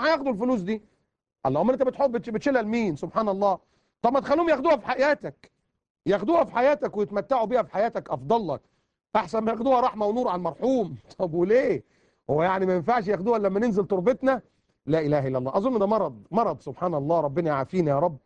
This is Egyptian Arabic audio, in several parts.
هياخدوا الفلوس دي الله امال انت بتحب بتش- بتشيلها لمين سبحان الله طب ما تخليهم ياخدوها في حياتك ياخدوها في حياتك ويتمتعوا بيها في حياتك افضل لك احسن ما ياخدوها رحمه ونور على المرحوم طب وليه هو يعني ما ينفعش ياخدوها لما ننزل تربتنا لا اله الا الله اظن ده مرض مرض سبحان الله ربنا يعافينا يا رب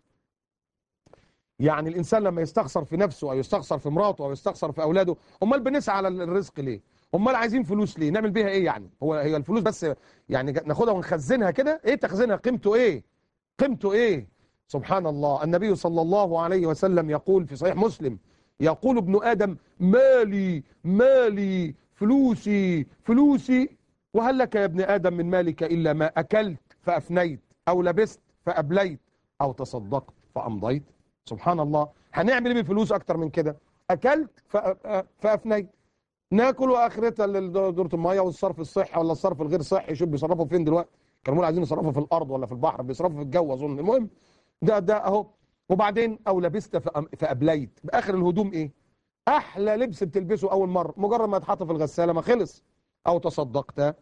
يعني الانسان لما يستخسر في نفسه او يستخسر في مراته او يستخسر في اولاده امال بنسعى على الرزق ليه امال عايزين فلوس ليه نعمل بيها ايه يعني هو هي الفلوس بس يعني ناخدها ونخزنها كده ايه تخزينها قيمته ايه قيمته ايه سبحان الله النبي صلى الله عليه وسلم يقول في صحيح مسلم يقول ابن ادم مالي مالي فلوسي فلوسي وهل لك يا ابن ادم من مالك الا ما اكلت فافنيت او لبست فابليت او تصدقت فامضيت سبحان الله هنعمل ايه بالفلوس اكتر من كده اكلت فأ- فافنيت ناكل واخرتها لدوره الميه والصرف الصحي ولا الصرف الغير صحي شوف بيصرفوا فين دلوقتي كانوا بيقولوا عايزين يصرفوا في الارض ولا في البحر بيصرفوا في الجو اظن المهم ده ده اهو وبعدين او لبست فأم- فابليت باخر الهدوم ايه احلى لبس بتلبسه اول مره مجرد ما يتحط في الغساله ما خلص او تصدقت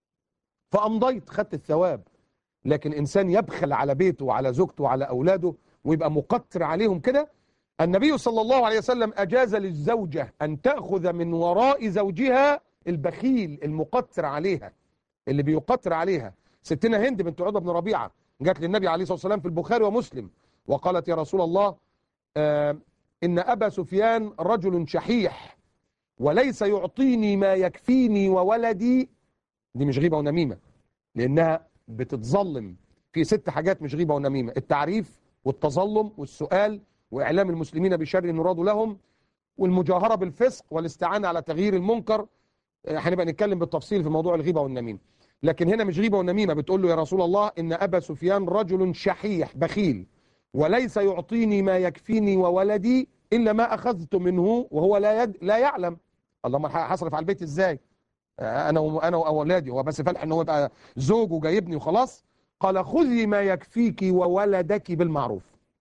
فامضيت خدت الثواب لكن انسان يبخل على بيته وعلى زوجته وعلى اولاده ويبقى مقتر عليهم كده النبي صلى الله عليه وسلم اجاز للزوجه ان تاخذ من وراء زوجها البخيل المقتر عليها اللي بيقتر عليها ستنا هند بنت عتبه بن ربيعه جت للنبي عليه الصلاه والسلام في البخاري ومسلم وقالت يا رسول الله آه ان ابا سفيان رجل شحيح وليس يعطيني ما يكفيني وولدي دي مش غيبه ونميمه لانها بتتظلم في ست حاجات مش غيبه ونميمه التعريف والتظلم والسؤال واعلام المسلمين بشر يراد لهم والمجاهره بالفسق والاستعانه على تغيير المنكر آه، هنبقى نتكلم بالتفصيل في موضوع الغيبه والنميمه لكن هنا مش غيبه ونميمه بتقول له يا رسول الله ان ابا سفيان رجل شحيح بخيل وليس يعطيني ما يكفيني وولدي الا ما اخذت منه وهو لا يد لا يعلم اللهم هصرف على البيت ازاي آه، انا و- انا واولادي هو بس فالح ان هو يبقى زوج وجايبني وخلاص قال خذي ما يكفيك وولدك بالمعروف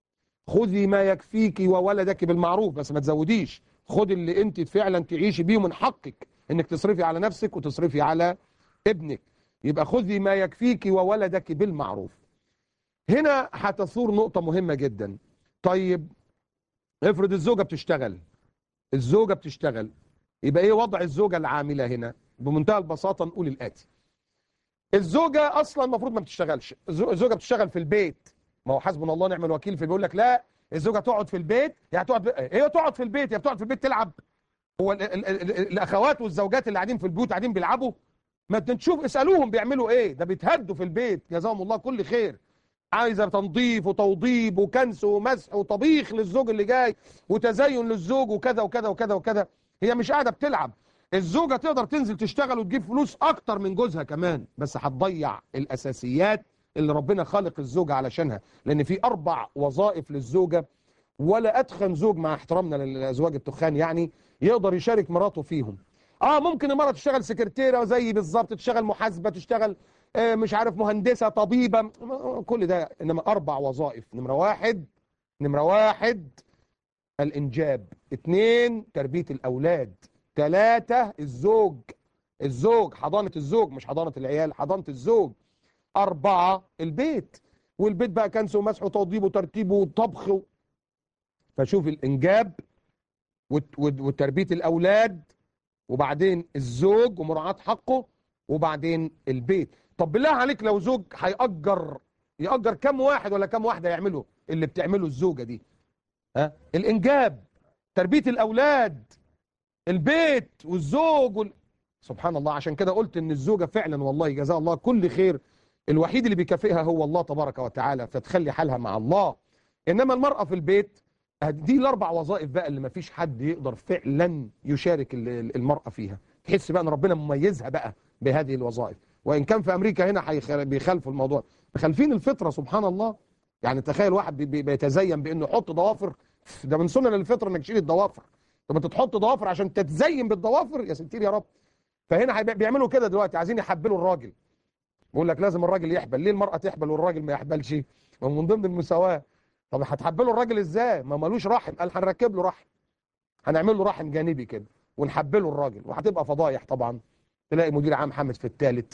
خذي ما يكفيك وولدك بالمعروف بس ما تزوديش خذي اللي انت فعلا تعيشي بيه من حقك انك تصرفي على نفسك وتصرفي على ابنك يبقى خذي ما يكفيك وولدك بالمعروف هنا هتثور نقطة مهمة جدا طيب افرض الزوجة بتشتغل الزوجة بتشتغل يبقى ايه وضع الزوجة العاملة هنا بمنتهى البساطة نقول الآتي الزوجة أصلا المفروض ما بتشتغلش الزو- الزوجة بتشتغل في البيت ما هو حسبنا الله ونعم الوكيل في بيقول لك لا الزوجة تقعد في البيت يعني تقعد هي تقعد في البيت هي بتقعد في البيت تلعب هو ال ال ال ال الأخوات والزوجات اللي قاعدين في البيوت قاعدين بيلعبوا ما تشوف اسألوهم بيعملوا ايه ده بيتهدوا في البيت جزاهم الله كل خير عايزه تنظيف وتوضيب وكنس ومسح وطبيخ للزوج اللي جاي وتزين للزوج وكذا وكذا وكذا وكذا هي مش قاعده بتلعب الزوجه تقدر تنزل تشتغل وتجيب فلوس اكتر من جوزها كمان بس هتضيع الاساسيات اللي ربنا خالق الزوجه علشانها لان في اربع وظائف للزوجه ولا اتخن زوج مع احترامنا للازواج التخان يعني يقدر يشارك مراته فيهم اه ممكن المرأة تشتغل سكرتيرة زي بالظبط تشتغل محاسبة تشتغل آه مش عارف مهندسة طبيبة م- كل ده انما اربع وظائف نمرة واحد نمرة واحد الانجاب اتنين تربية الاولاد تلاتة الزوج الزوج حضانة الزوج مش حضانة العيال حضانة الزوج اربعة البيت والبيت بقى كنس ومسح وتوضيب وترتيب وطبخ و... فشوف الانجاب وت- وت- وتربية الاولاد وبعدين الزوج ومراعاة حقه وبعدين البيت طب بالله عليك لو زوج هيأجر يأجر كم واحد ولا كم واحدة يعملوا اللي بتعمله الزوجة دي ها الإنجاب تربية الأولاد البيت والزوج وال... سبحان الله عشان كده قلت ان الزوجة فعلا والله جزاها الله كل خير الوحيد اللي بيكافئها هو الله تبارك وتعالى فتخلي حالها مع الله انما المرأة في البيت دي الاربع وظائف بقى اللي ما فيش حد يقدر فعلا يشارك ال- ال- المرأة فيها تحس بقى ان ربنا مميزها بقى بهذه الوظائف وان كان في امريكا هنا هيخ- بيخالفوا الموضوع مخالفين الفطرة سبحان الله يعني تخيل واحد بي- بي- بيتزين بانه يحط ضوافر ده من سنن الفطرة انك تشيل الضوافر طب انت تحط ضوافر عشان تتزين بالضوافر يا ستير يا رب فهنا هيبقى- بيعملوا كده دلوقتي عايزين يحبلوا الراجل بيقول لك لازم الراجل يحبل ليه المرأة تحبل والراجل ما يحبلش ما من ضمن المساواة طب هتحبله الراجل ازاي ما ملوش رحم قال هنركب له رحم هنعمل له رحم جانبي كده ونحبله الراجل وهتبقى فضايح طبعا تلاقي مدير عام حامد في الثالث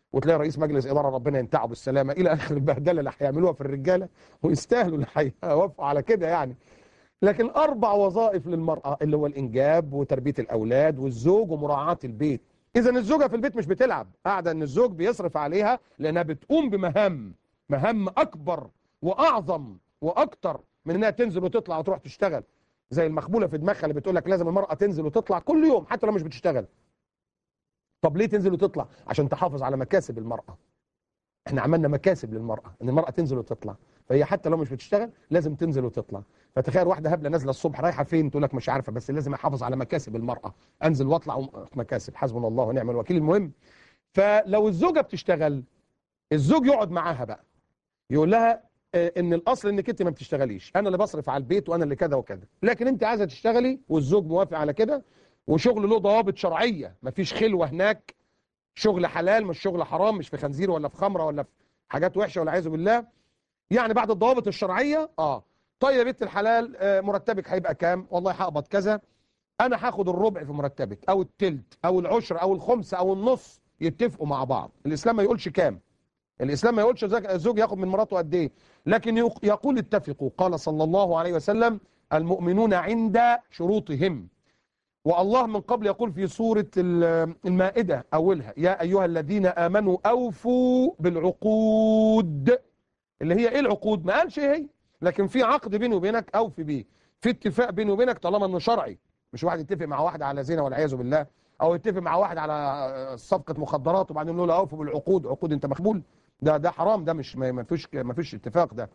وتلاقي رئيس مجلس اداره ربنا ينتعه بالسلامه الى اخر البهدله اللي هيعملوها في الرجاله ويستاهلوا اللي هيوافقوا على كده يعني لكن اربع وظائف للمراه اللي هو الانجاب وتربيه الاولاد والزوج ومراعاه البيت اذا الزوجه في البيت مش بتلعب قاعده ان الزوج بيصرف عليها لانها بتقوم بمهام مهام اكبر واعظم واكتر من انها تنزل وتطلع وتروح تشتغل زي المخبوله في دماغها اللي بتقول لك لازم المراه تنزل وتطلع كل يوم حتى لو مش بتشتغل طب ليه تنزل وتطلع عشان تحافظ على مكاسب المراه احنا عملنا مكاسب للمراه ان المراه تنزل وتطلع فهي حتى لو مش بتشتغل لازم تنزل وتطلع فتخيل واحده هبله نازله الصبح رايحه فين تقول لك مش عارفه بس لازم احافظ على مكاسب المراه انزل واطلع مكاسب حسبنا الله ونعم الوكيل المهم فلو الزوجه بتشتغل الزوج يقعد معاها بقى يقول لها ان الاصل انك انت ما بتشتغليش انا اللي بصرف على البيت وانا اللي كذا وكذا لكن انت عايزه تشتغلي والزوج موافق على كده وشغل له ضوابط شرعيه مفيش خلوه هناك شغل حلال مش شغل حرام مش في خنزير ولا في خمره ولا في حاجات وحشه ولا عايذ بالله يعني بعد الضوابط الشرعيه اه طيب يا بنت الحلال آه مرتبك هيبقى كام والله هقبض كذا انا هاخد الربع في مرتبك او التلت او العشر او الخمس او النص يتفقوا مع بعض الاسلام ما يقولش كام الاسلام ما يقولش الزوج ياخد من مراته قد ايه لكن يقول اتفقوا قال صلى الله عليه وسلم المؤمنون عند شروطهم والله من قبل يقول في سورة المائدة أولها يا أيها الذين آمنوا أوفوا بالعقود اللي هي إيه العقود ما قالش إيه هي لكن في عقد بيني وبينك أوفي بيه في اتفاق بيني وبينك طالما أنه شرعي مش واحد يتفق مع واحد على زنا والعياذ بالله أو يتفق مع واحد على صفقة مخدرات وبعدين يقول له أوفوا بالعقود عقود أنت مخبول ده ده حرام ده مش ما فيش ما فيش اتفاق ده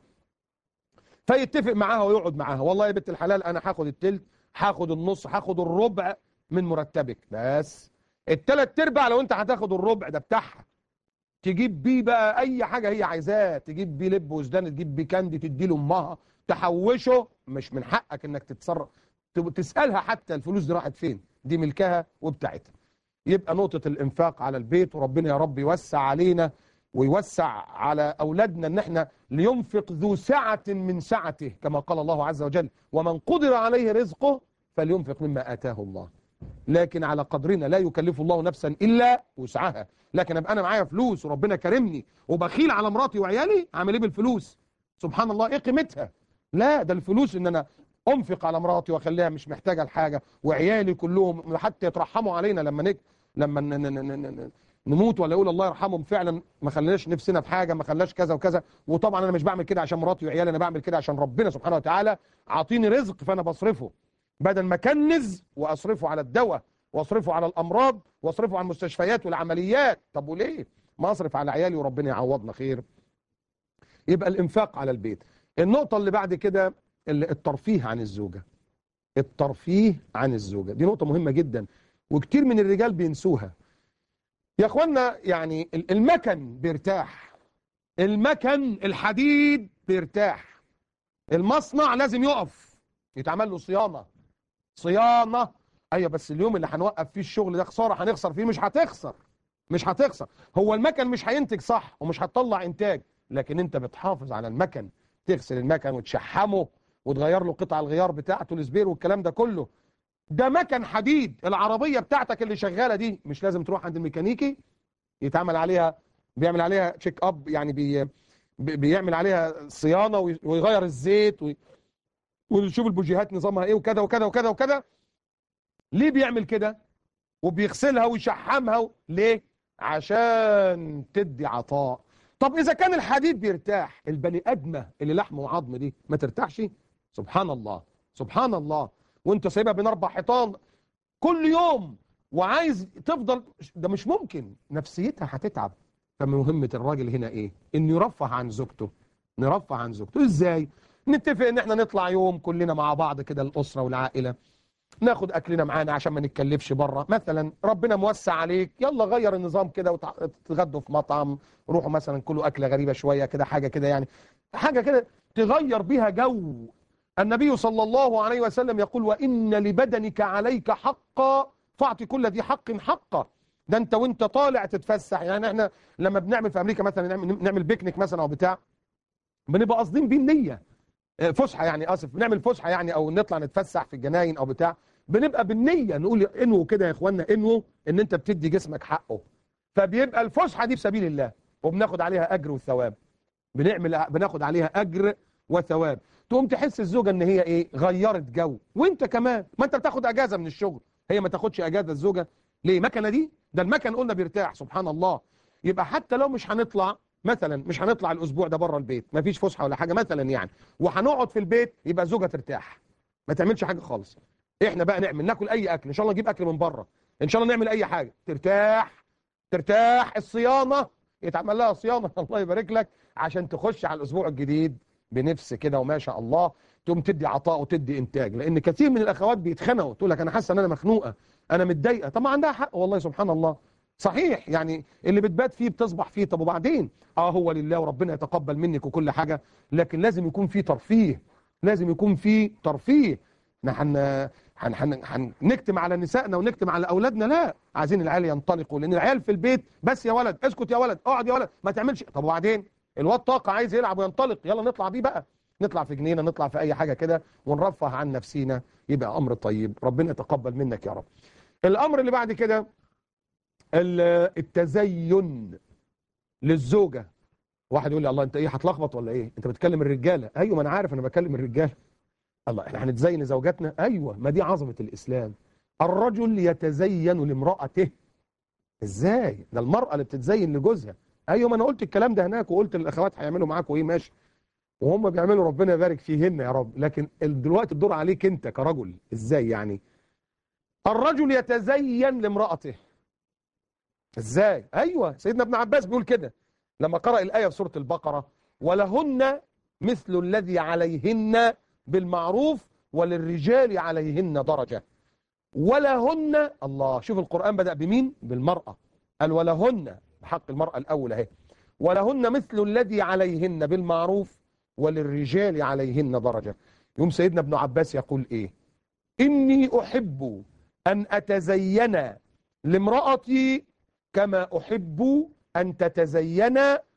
فيتفق معاها ويقعد معاها والله يا بنت الحلال أنا هاخد التلت هاخد النص هاخد الربع من مرتبك بس التلات ارباع لو انت هتاخد الربع ده بتاعها تجيب بيه بقى اي حاجه هي عايزاه تجيب بيه لب وزدان تجيب بيه كاندي تدي له امها تحوشه مش من حقك انك تتصرف تسالها حتى الفلوس دي راحت فين دي ملكها وبتاعتها يبقى نقطه الانفاق على البيت وربنا يا رب يوسع علينا ويوسع على أولادنا أن احنا لينفق ذو سعة من سعته كما قال الله عز وجل ومن قدر عليه رزقه فلينفق مما آتاه الله لكن على قدرنا لا يكلف الله نفسا إلا وسعها لكن أبقى أنا معايا فلوس وربنا كرمني وبخيل على مراتي وعيالي أعمل إيه بالفلوس سبحان الله إيه قيمتها لا ده الفلوس إن أنا أنفق على مراتي وأخليها مش محتاجة لحاجة وعيالي كلهم حتى يترحموا علينا لما نك لما ن... ن... ن... نموت ولا يقول الله يرحمهم فعلا ما خلناش نفسنا في حاجه ما خلناش كذا وكذا وطبعا انا مش بعمل كده عشان مراتي وعيالي انا بعمل كده عشان ربنا سبحانه وتعالى عاطيني رزق فانا بصرفه بدل ما كنز واصرفه على الدواء واصرفه على الامراض واصرفه على المستشفيات والعمليات طب وليه ما اصرف على عيالي وربنا يعوضنا خير يبقى الانفاق على البيت النقطه اللي بعد كده الترفيه عن الزوجه الترفيه عن الزوجه دي نقطه مهمه جدا وكتير من الرجال بينسوها يا اخوانا يعني المكن بيرتاح المكن الحديد بيرتاح المصنع لازم يقف يتعمل له صيانه صيانه ايوه بس اليوم اللي هنوقف فيه الشغل ده خساره هنخسر فيه مش هتخسر مش هتخسر هو المكن مش هينتج صح ومش هتطلع انتاج لكن انت بتحافظ على المكن تغسل المكن وتشحمه وتغير له قطع الغيار بتاعته السبير والكلام ده كله ده مكن حديد العربية بتاعتك اللي شغالة دي مش لازم تروح عند الميكانيكي يتعمل عليها بيعمل عليها تشيك اب يعني بي بيعمل عليها صيانة ويغير الزيت وي ويشوف البوجيهات نظامها ايه وكذا وكذا وكذا وكذا ليه بيعمل كده وبيغسلها ويشحمها ليه عشان تدي عطاء طب اذا كان الحديد بيرتاح البني ادمه اللي لحم وعظم دي ما ترتاحش سبحان الله سبحان الله وانت سايبها بين اربع حيطان كل يوم وعايز تفضل ده مش ممكن نفسيتها هتتعب فمهمة الراجل هنا ايه انه يرفه عن زوجته نرفه عن زوجته ازاي نتفق ان احنا نطلع يوم كلنا مع بعض كده الاسرة والعائلة ناخد اكلنا معانا عشان ما نتكلفش بره مثلا ربنا موسع عليك يلا غير النظام كده وتتغدوا في مطعم روحوا مثلا كلوا اكله غريبه شويه كده حاجه كده يعني حاجه كده تغير بيها جو النبي صلى الله عليه وسلم يقول وإن لبدنك عليك حقا فاعطي كل ذي حق حقه ده انت وانت طالع تتفسح يعني احنا لما بنعمل في امريكا مثلا نعمل, نعمل بيكنيك مثلا او بتاع بنبقى قاصدين بيه النيه فسحه يعني اسف بنعمل فسحه يعني او نطلع نتفسح في الجناين او بتاع بنبقى بالنيه نقول انووا كده يا اخوانا انووا ان انت بتدي جسمك حقه فبيبقى الفسحه دي بسبيل الله وبناخد عليها اجر وثواب بنعمل بناخد عليها اجر وثواب تقوم تحس الزوجه ان هي ايه غيرت جو وانت كمان ما انت بتاخد اجازه من الشغل هي ما تاخدش اجازه الزوجه ليه مكنه دي ده المكن قلنا بيرتاح سبحان الله يبقى حتى لو مش هنطلع مثلا مش هنطلع الاسبوع ده بره البيت ما فيش فسحه ولا حاجه مثلا يعني وهنقعد في البيت يبقى الزوجه ترتاح ما تعملش حاجه خالص احنا بقى نعمل ناكل اي اكل ان شاء الله نجيب اكل من بره ان شاء الله نعمل اي حاجه ترتاح ترتاح الصيانه يتعمل لها صيانه الله يبارك لك عشان تخش على الاسبوع الجديد بنفس كده وما شاء الله تقوم تدي عطاء وتدي انتاج لان كثير من الاخوات بيتخنقوا تقول لك انا حاسه ان انا مخنوقه انا متضايقه طب ما عندها حق والله سبحان الله صحيح يعني اللي بتبات فيه بتصبح فيه طب وبعدين اه هو لله وربنا يتقبل منك وكل حاجه لكن لازم يكون في ترفيه لازم يكون في ترفيه نحن هن هن هنكتم على نسائنا ونكتم على اولادنا لا عايزين العيال ينطلقوا لان العيال في البيت بس يا ولد اسكت يا ولد اقعد يا ولد ما تعملش طب وبعدين الواد طاقه عايز يلعب وينطلق يلا نطلع بيه بقى نطلع في جنينه نطلع في اي حاجه كده ونرفه عن نفسينا يبقى امر طيب ربنا يتقبل منك يا رب الامر اللي بعد كده التزين للزوجه واحد يقول لي الله انت ايه هتلخبط ولا ايه انت بتكلم الرجاله ايوه ما انا عارف انا بكلم الرجاله الله احنا هنتزين لزوجاتنا ايوه ما دي عظمه الاسلام الرجل يتزين لامراته ازاي ده المراه اللي بتتزين لجوزها ايوه ما انا قلت الكلام ده هناك وقلت للاخوات هيعملوا معاكم ايه ماشي وهم بيعملوا ربنا يبارك فيهن يا رب لكن دلوقتي الدور عليك انت كرجل ازاي يعني الرجل يتزين لامراته ازاي ايوه سيدنا ابن عباس بيقول كده لما قرأ الآية في سورة البقرة ولهن مثل الذي عليهن بالمعروف وللرجال عليهن درجة ولهن الله شوف القرآن بدأ بمين بالمرأة قال ولهن بحق المرأة الأولى اهي ولهن مثل الذي عليهن بالمعروف وللرجال عليهن درجة يوم سيدنا ابن عباس يقول ايه إني أحب أن أتزين لامرأتي كما أحب أن تتزين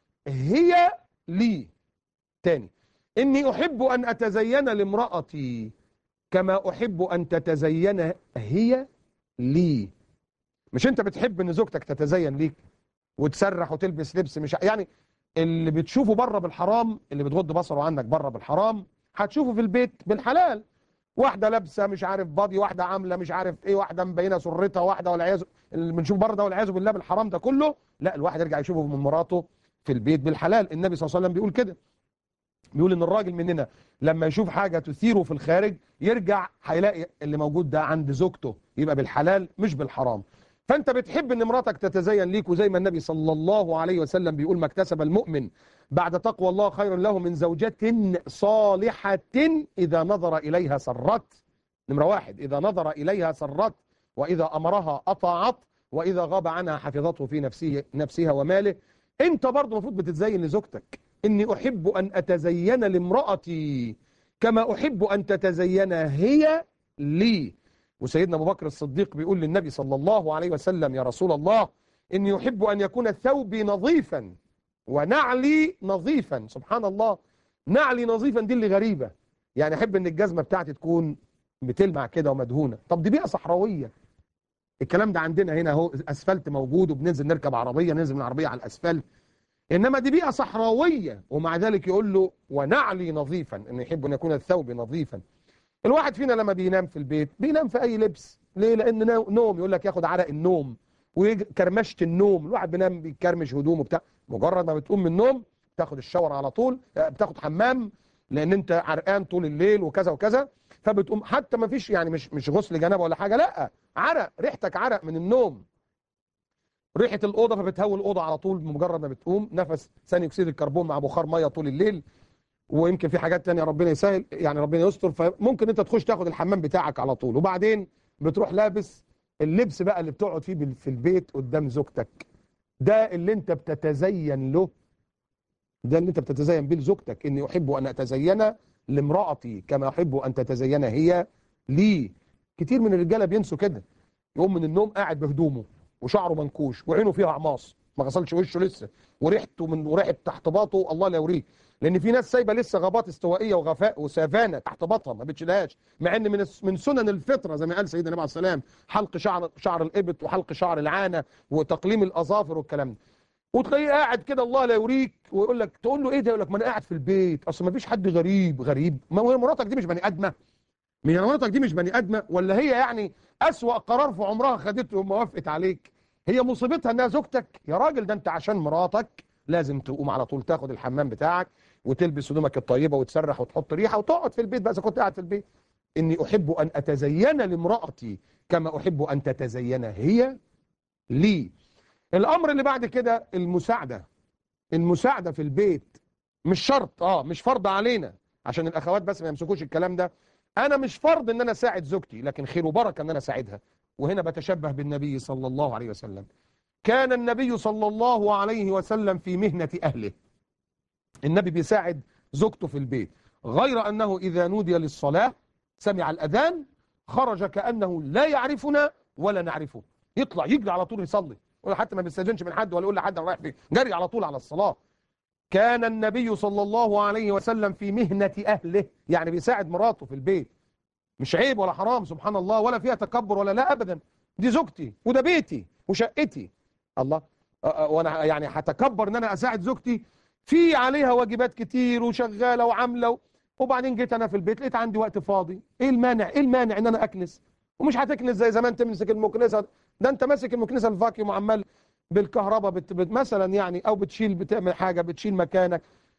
هي لي تاني إني أحب أن أتزين لامرأتي كما أحب أن تتزين هي لي مش أنت بتحب أن زوجتك تتزين ليك وتسرح وتلبس لبس مش يعني اللي بتشوفه بره بالحرام اللي بتغض بصره عنك بره بالحرام هتشوفه في البيت بالحلال واحده لابسه مش عارف بادي واحده عامله مش عارف ايه واحده مبينه سرتها واحده والعياذ اللي بنشوف بره ده والعياذ بالله بالحرام ده كله لا الواحد يرجع يشوفه من مراته في البيت بالحلال النبي صلى الله عليه وسلم بيقول كده بيقول ان الراجل مننا لما يشوف حاجه تثيره في الخارج يرجع هيلاقي اللي موجود ده عند زوجته يبقى بالحلال مش بالحرام فانت بتحب ان مراتك تتزين ليك وزي ما النبي صلى الله عليه وسلم بيقول ما اكتسب المؤمن بعد تقوى الله خير له من زوجة صالحة إذا نظر إليها سرت نمرة واحد إذا نظر إليها سرت وإذا أمرها أطاعت وإذا غاب عنها حفظته في نفسه نفسها وماله أنت برضه المفروض بتتزين لزوجتك إني أحب أن أتزين لامرأتي كما أحب أن تتزين هي لي وسيدنا أبو بكر الصديق بيقول للنبي صلى الله عليه وسلم يا رسول الله إني أحب أن يكون ثوبي نظيفا ونعلي نظيفا سبحان الله نعلي نظيفا دي اللي غريبة يعني أحب أن الجزمة بتاعتي تكون بتلمع كده ومدهونة طب دي بيئة صحراوية الكلام ده عندنا هنا اهو اسفلت موجود وبننزل نركب عربية ننزل من العربية على الاسفلت انما دي بيئة صحراوية ومع ذلك يقول له ونعلي نظيفا ان يحب ان يكون الثوب نظيفا الواحد فينا لما بينام في البيت بينام في اي لبس ليه لان نوم يقول لك ياخد عرق النوم وكرمشة النوم الواحد بينام بيكرمش هدومه بتاع مجرد ما بتقوم من النوم تاخد الشاور على طول بتاخد حمام لان انت عرقان طول الليل وكذا وكذا فبتقوم حتى ما فيش يعني مش مش غسل جنابه ولا حاجه لا عرق ريحتك عرق من النوم ريحه الاوضه فبتهوي الاوضه على طول بمجرد ما بتقوم نفس ثاني اكسيد الكربون مع بخار ميه طول الليل ويمكن في حاجات تانية ربنا يسهل يعني ربنا يستر فممكن انت تخش تاخد الحمام بتاعك على طول وبعدين بتروح لابس اللبس بقى اللي بتقعد فيه في البيت قدام زوجتك ده اللي انت بتتزين له ده اللي انت بتتزين بيه لزوجتك اني احب ان اتزين لامرأتي كما احب ان تتزين هي لي كتير من الرجاله بينسوا كده يقوم من النوم قاعد بهدومه وشعره منكوش وعينه فيها عماص ما غسلش وشه لسه وريحته من وريحه تحت باطه الله لا يوريك لان في ناس سايبه لسه غابات استوائيه وغفاء وسافانه تحت باطها ما بتشيلهاش مع ان من الس- من سنن الفطره زي ما قال سيدنا النبي عليه السلام حلق شعر شعر الابط وحلق شعر العانه وتقليم الاظافر والكلام ده وتلاقيه قاعد كده الله لا يوريك ويقول لك تقول له ايه ده يقول لك ما انا قاعد في البيت اصل ما فيش حد غريب غريب ما هو مراتك دي مش بني ادمه من مراتك دي مش بني ادمه ولا هي يعني اسوأ قرار في عمرها خدته وما وافقت عليك هي مصيبتها انها زوجتك يا راجل ده انت عشان مراتك لازم تقوم على طول تاخد الحمام بتاعك وتلبس هدومك الطيبه وتسرح وتحط ريحه وتقعد في البيت بقى اذا كنت قاعد في البيت اني احب ان اتزين لامراتي كما احب ان تتزين هي لي الامر اللي بعد كده المساعده المساعده في البيت مش شرط اه مش فرض علينا عشان الاخوات بس ما يمسكوش الكلام ده انا مش فرض ان انا اساعد زوجتي لكن خير وبركه ان انا اساعدها وهنا بتشبه بالنبي صلى الله عليه وسلم كان النبي صلى الله عليه وسلم في مهنه اهله النبي بيساعد زوجته في البيت غير انه اذا نودي للصلاه سمع الاذان خرج كانه لا يعرفنا ولا نعرفه يطلع يجري على طول يصلي ولا حتى ما بيستاذنش من حد ولا يقول لحد انا رايح فين جري على طول على الصلاه كان النبي صلى الله عليه وسلم في مهنة أهله يعني بيساعد مراته في البيت مش عيب ولا حرام سبحان الله ولا فيها تكبر ولا لا أبدا دي زوجتي وده بيتي وشقتي الله أ- أ- وانا يعني هتكبر ان انا اساعد زوجتي في عليها واجبات كتير وشغاله وعامله و- وبعدين جيت انا في البيت لقيت عندي وقت فاضي ايه المانع ايه المانع ان انا اكنس ومش هتكنس زي زمان تمسك المكنسه ده انت ماسك المكنسه الفاكيوم وعمال بالكهرباء بت... بت... مثلا يعني او بتشيل بتعمل حاجه بتشيل مكانك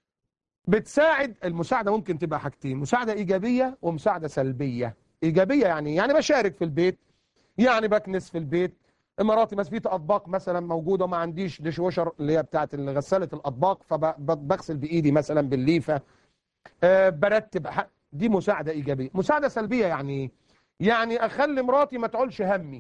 بتساعد المساعده ممكن تبقى حاجتين مساعده ايجابيه ومساعده سلبيه ايجابيه يعني يعني بشارك في البيت يعني بكنس في البيت مراتي بس في اطباق مثلا موجوده وما عنديش ديش وشر اللي هي بتاعت غساله الاطباق فبغسل بايدي مثلا بالليفه أه برتب ح- دي مساعده ايجابيه مساعده سلبيه يعني ايه يعني اخلي مراتي ما تعولش همي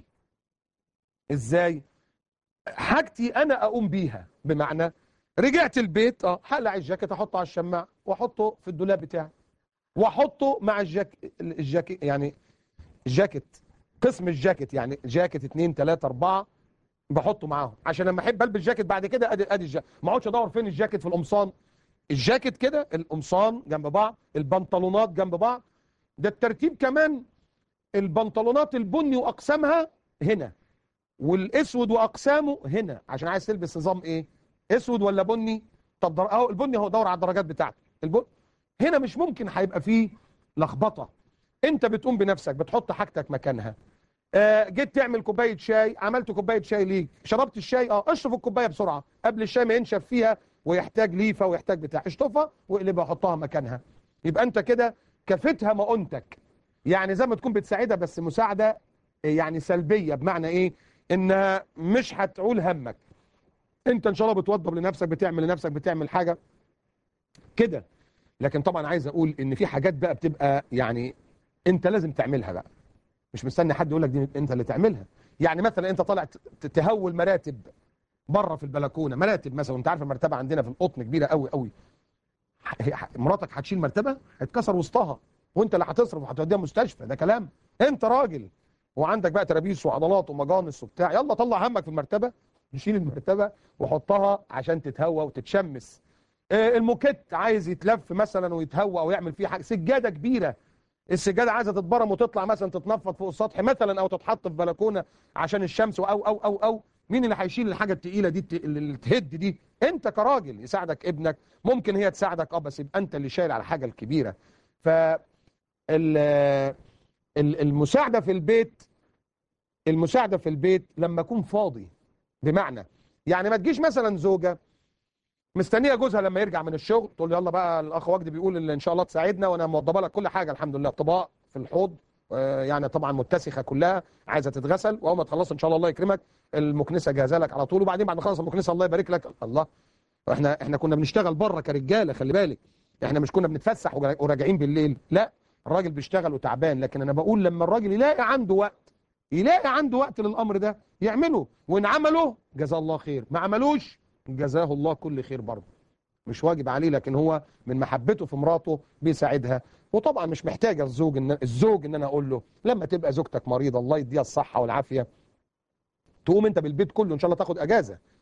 ازاي حاجتي انا اقوم بيها بمعنى رجعت البيت اه هقلع الجاكيت احطه على الشماعه واحطه في الدولاب بتاعي واحطه مع الجاك الجاكيت يعني الجاكيت قسم الجاكيت يعني جاكيت 2 3 4 بحطه معاهم عشان لما احب البس جاكيت بعد كده ادي ادي الجاكيت ما اقعدش ادور فين الجاكيت في القمصان الجاكيت كده القمصان جنب بعض البنطلونات جنب بعض ده الترتيب كمان البنطلونات البني واقسامها هنا والاسود واقسامه هنا عشان عايز تلبس نظام ايه اسود ولا بني طب در... اهو البني اهو دور على الدرجات بتاعته البن... هنا مش ممكن هيبقى فيه لخبطه انت بتقوم بنفسك بتحط حاجتك مكانها آه جيت تعمل كوبايه شاي عملت كوبايه شاي ليك شربت الشاي اه اشرب الكوبايه بسرعه قبل الشاي ما ينشف فيها ويحتاج ليفه ويحتاج بتاع اشطفها واقلبها حطها مكانها يبقى انت كده كفتها مؤنتك يعني زي ما تكون بتساعدها بس مساعده يعني سلبيه بمعنى ايه انها مش هتعول همك انت ان شاء الله بتوضب لنفسك بتعمل لنفسك بتعمل حاجه كده لكن طبعا عايز اقول ان في حاجات بقى بتبقى يعني انت لازم تعملها بقى مش مستني حد يقول لك دي انت اللي تعملها يعني مثلا انت طالع ت- تهول مراتب بره في البلكونه مراتب مثلا انت عارف المرتبه عندنا في القطن كبيره قوي قوي ح- ح- مراتك هتشيل مرتبه هتكسر وسطها وانت اللي هتصرف وهتوديها مستشفى ده كلام انت راجل وعندك بقى ترابيس وعضلات ومجانس وبتاع يلا طلع همك في المرتبه نشيل المرتبه وحطها عشان تتهوى وتتشمس آه، الموكيت عايز يتلف مثلا ويتهوى او يعمل فيه حاجه سجاده كبيره السجاده عايزه تتبرم وتطلع مثلا تتنفض فوق السطح مثلا او تتحط في بلكونه عشان الشمس او او او او مين اللي هيشيل الحاجه التقيله دي الت- اللي تهد دي انت كراجل يساعدك ابنك ممكن هي تساعدك اه بس يبقى انت اللي شايل على الحاجه الكبيره ف ال- ال- المساعده في البيت المساعده في البيت لما اكون فاضي بمعنى يعني ما تجيش مثلا زوجه مستنيه جوزها لما يرجع من الشغل تقول له يلا بقى الاخ وجدي بيقول ان ان شاء الله تساعدنا وانا موضبه لك كل حاجه الحمد لله طباق في الحوض آه، يعني طبعا متسخه كلها عايزه تتغسل واول ما تخلص ان شاء الله الله يكرمك المكنسه جاهزه لك على طول وبعدين بعد ما تخلص المكنسه الله يبارك لك الله احنا احنا كنا بنشتغل بره كرجاله خلي بالك احنا مش كنا بنتفسح وجا- وراجعين بالليل لا الراجل بيشتغل وتعبان لكن انا بقول لما الراجل يلاقي عنده وقت يلاقي عنده وقت للامر ده يعمله وان عمله جزاه الله خير ما عملوش جزاه الله كل خير برضه مش واجب عليه لكن هو من محبته في مراته بيساعدها وطبعا مش محتاجه الزوج ان الزوج ان انا اقول له لما تبقى زوجتك مريضه الله يديها الصحه والعافيه تقوم انت بالبيت كله ان شاء الله تاخد اجازه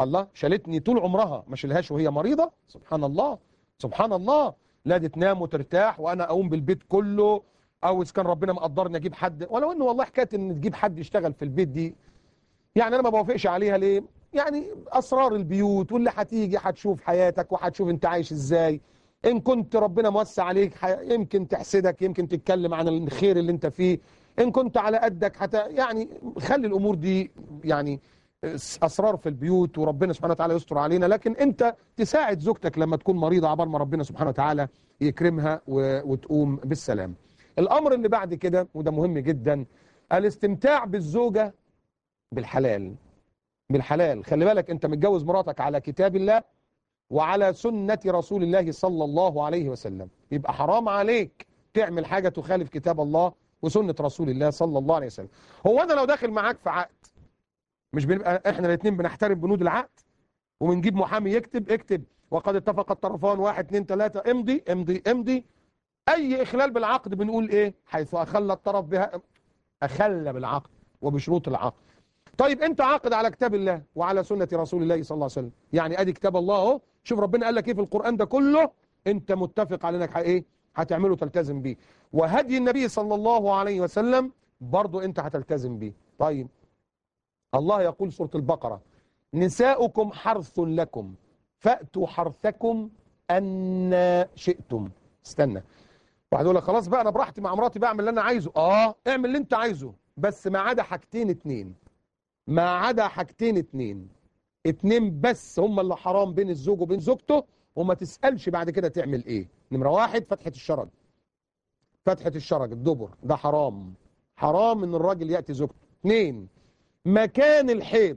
الله شالتني طول عمرها ما شيلهاش وهي مريضة سبحان الله سبحان الله لا دي تنام وترتاح وانا اقوم بالبيت كله او اذا كان ربنا مقدرني اجيب حد ولو انه والله حكايه ان تجيب حد يشتغل في البيت دي يعني انا ما بوافقش عليها ليه يعني اسرار البيوت واللي هتيجي هتشوف حياتك وهتشوف انت عايش ازاي ان كنت ربنا موسع عليك ح- يمكن تحسدك يمكن تتكلم عن الخير اللي انت فيه ان كنت على قدك حتى يعني خلي الامور دي يعني اسرار في البيوت وربنا سبحانه وتعالى يستر علينا لكن انت تساعد زوجتك لما تكون مريضه عبال ما ربنا سبحانه وتعالى يكرمها و- وتقوم بالسلام الامر اللي بعد كده وده مهم جدا الاستمتاع بالزوجه بالحلال بالحلال خلي بالك انت متجوز مراتك على كتاب الله وعلى سنة رسول الله صلى الله عليه وسلم يبقى حرام عليك تعمل حاجة تخالف كتاب الله وسنة رسول الله صلى الله عليه وسلم هو انا لو داخل معاك في عقد مش بنبقى احنا الاثنين بنحترم بنود العقد وبنجيب محامي يكتب اكتب وقد اتفق الطرفان واحد اتنين تلاتة امضي امضي امضي اي اخلال بالعقد بنقول ايه حيث اخل الطرف بها اخل بالعقد وبشروط العقد طيب انت عاقد على كتاب الله وعلى سنة رسول الله صلى الله عليه وسلم يعني ادي كتاب الله اهو شوف ربنا قال لك ايه في القرآن ده كله انت متفق على انك ه- ايه هتعمله تلتزم بيه وهدي النبي صلى الله عليه وسلم برضو انت هتلتزم بيه طيب الله يقول سورة البقرة نساؤكم حرث لكم فأتوا حرثكم أن شئتم استنى واحد يقول لك خلاص بقى انا براحتي مع مراتي بعمل اللي انا عايزه اه اعمل اللي انت عايزه بس ما عدا حاجتين اتنين ما عدا حاجتين اتنين اتنين بس هم اللي حرام بين الزوج وبين زوجته وما تسألش بعد كده تعمل ايه نمرة واحد فتحة الشرج فتحة الشرج الدبر ده حرام حرام ان الراجل يأتي زوجته اتنين مكان الحيض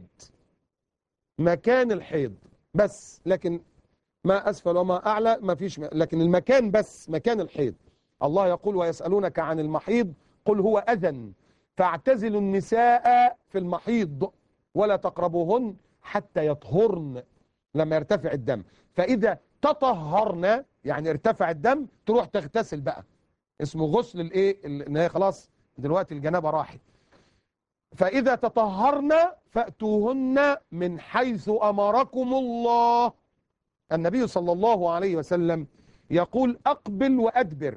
مكان الحيض بس لكن ما أسفل وما أعلى ما فيش لكن المكان بس مكان الحيض الله يقول ويسألونك عن المحيض قل هو أذن فاعتزلوا النساء في المحيض ولا تقربوهن حتى يطهرن لما يرتفع الدم فإذا تطهرن يعني ارتفع الدم تروح تغتسل بقى اسمه غسل الايه ال- ان هي خلاص دلوقتي الجنابه راحت فإذا تطهرن فأتوهن من حيث أمركم الله النبي صلى الله عليه وسلم يقول أقبل وأدبر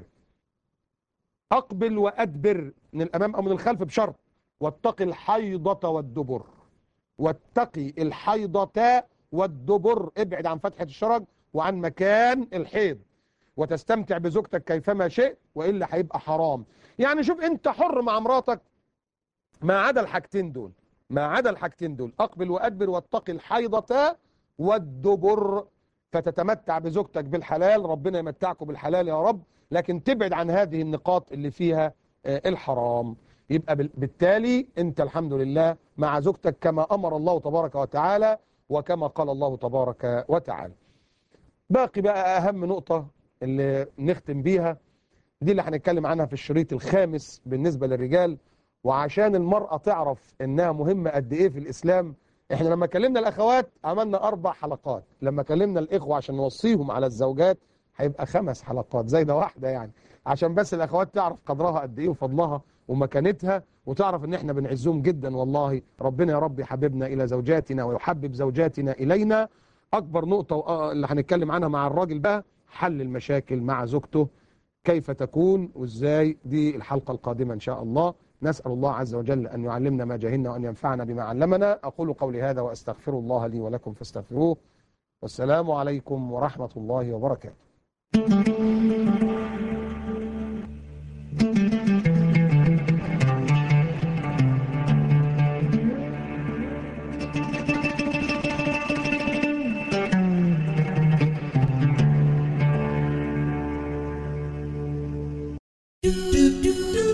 أقبل وأدبر من الأمام أو من الخلف بشرط واتقي الحيضة والدبر واتقي الحيضة والدبر ابعد عن فتحة الشرج وعن مكان الحيض وتستمتع بزوجتك كيفما شئت وإلا هيبقى حرام يعني شوف انت حر مع مراتك ما عدا الحاجتين دول ما عدا الحاجتين دول أقبل وأدبر واتقي الحيضة والدبر فتتمتع بزوجتك بالحلال ربنا يمتعكم بالحلال يا رب لكن تبعد عن هذه النقاط اللي فيها آه، الحرام يبقى بال- بالتالي انت الحمد لله مع زوجتك كما أمر الله تبارك وتعالى وكما قال الله تبارك وتعالى باقي بقى أهم نقطة اللي نختم بيها دي اللي هنتكلم عنها في الشريط الخامس بالنسبة للرجال وعشان المرأة تعرف انها مهمة قد ايه في الاسلام احنا لما كلمنا الاخوات عملنا اربع حلقات لما كلمنا الاخوة عشان نوصيهم على الزوجات هيبقى خمس حلقات زي ده واحدة يعني عشان بس الاخوات تعرف قدرها قد ايه وفضلها ومكانتها وتعرف ان احنا بنعزهم جدا والله ربنا يا رب يحببنا الى زوجاتنا ويحبب زوجاتنا الينا اكبر نقطة وآه اللي هنتكلم عنها مع الراجل بقى حل المشاكل مع زوجته كيف تكون وازاي دي الحلقة القادمة ان شاء الله نسأل الله عز وجل أن يعلمنا ما جهلنا وأن ينفعنا بما علمنا أقول قولي هذا وأستغفر الله لي ولكم فاستغفروه والسلام عليكم ورحمة الله وبركاته do do do do